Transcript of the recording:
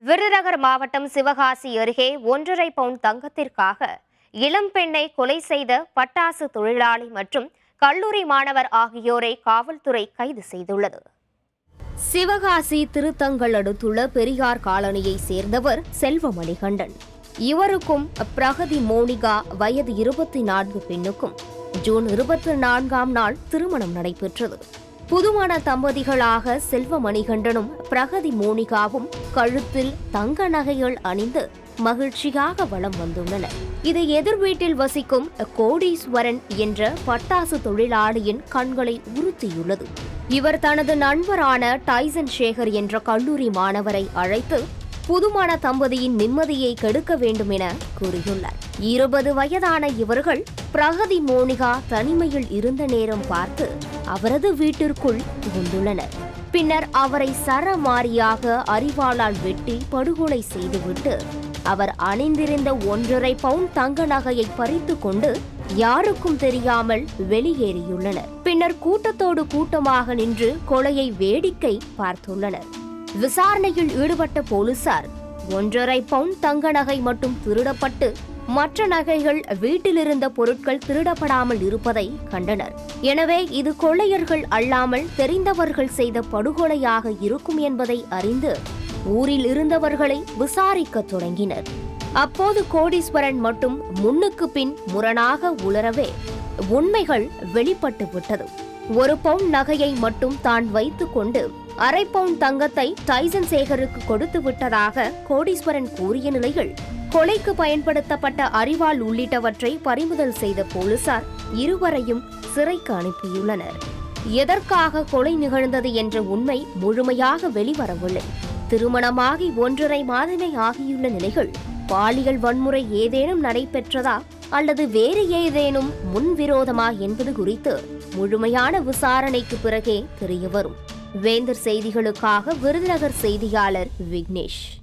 விருதுநகர் மாவட்டம் சிவகாசி அருகே ஒன்றரை பவுன் தங்கத்திற்காக இளம்பெண்ணை கொலை செய்த பட்டாசு தொழிலாளி மற்றும் கல்லூரி மாணவர் ஆகியோரை காவல்துறை கைது செய்துள்ளது சிவகாசி திருத்தங்கள் அடுத்துள்ள பெரியார் காலனியை சேர்ந்தவர் செல்வமணிகண்டன் இவருக்கும் பிரகதி மோனிகா வயது இருபத்தி நான்கு பெண்ணுக்கும் ஜூன் இருபத்தி நான்காம் நாள் திருமணம் நடைபெற்றது புதுமண தம்பதிகளாக செல்வமணிகண்டனும் பிரகதி மோனிகாவும் கழுத்தில் தங்க நகைகள் அணிந்து மகிழ்ச்சியாக வலம் வந்துள்ளனர் இது எதிர் வீட்டில் வசிக்கும் கோடீஸ்வரன் என்ற பட்டாசு தொழிலாளியின் கண்களை உறுத்தியுள்ளது இவர் தனது நண்பரான டைசன் சேகர் என்ற கல்லூரி மாணவரை அழைத்து புதுமண தம்பதியின் நிம்மதியை கெடுக்க வேண்டும் என கூறியுள்ளார் இருபது வயதான இவர்கள் பிரகதி மோனிகா தனிமையில் இருந்த நேரம் பார்த்து அவரது வீட்டிற்குள் புகுந்துள்ளனர் பின்னர் அவரை சரமாரியாக அரிவாளால் வெட்டி படுகொலை செய்துவிட்டு அவர் அணிந்திருந்த ஒன்றரை பவுன் தங்க நகையை பறித்து கொண்டு யாருக்கும் தெரியாமல் வெளியேறியுள்ளனர் பின்னர் கூட்டத்தோடு கூட்டமாக நின்று கொலையை வேடிக்கை பார்த்துள்ளனர் விசாரணையில் ஈடுபட்ட போலீசார் ஒன்றரை பவுன் தங்க நகை மட்டும் திருடப்பட்டு மற்ற நகைகள் வீட்டிலிருந்த பொருட்கள் திருடப்படாமல் இருப்பதை கண்டனர் எனவே இது கொள்ளையர்கள் அல்லாமல் தெரிந்தவர்கள் செய்த படுகொலையாக இருக்கும் என்பதை அறிந்து ஊரில் இருந்தவர்களை விசாரிக்கத் தொடங்கினர் அப்போது கோடீஸ்வரன் மட்டும் முன்னுக்கு பின் முரணாக உளரவே உண்மைகள் வெளிப்பட்டு விட்டது ஒரு பவுன் நகையை மட்டும் தான் வைத்துக் கொண்டு அரை பவுன் தங்கத்தை டைசன் சேகருக்கு கொடுத்து விட்டதாக கோடீஸ்வரன் கூறிய நிலையில் கொலைக்கு பயன்படுத்தப்பட்ட அரிவாள் உள்ளிட்டவற்றை பறிமுதல் செய்த போலீசார் இருவரையும் சிறைக்கு அனுப்பியுள்ளனர் எதற்காக கொலை நிகழ்ந்தது என்ற உண்மை முழுமையாக வெளிவரவில்லை திருமணமாகி ஒன்றரை மாதமே ஆகியுள்ள நிலைகள் பாலியல் வன்முறை ஏதேனும் நடைபெற்றதா அல்லது வேறு ஏதேனும் முன்விரோதமா என்பது குறித்து முழுமையான விசாரணைக்கு பிறகே தெரியவரும் வேந்தர் செய்திகளுக்காக விருதுநகர் செய்தியாளர் விக்னேஷ்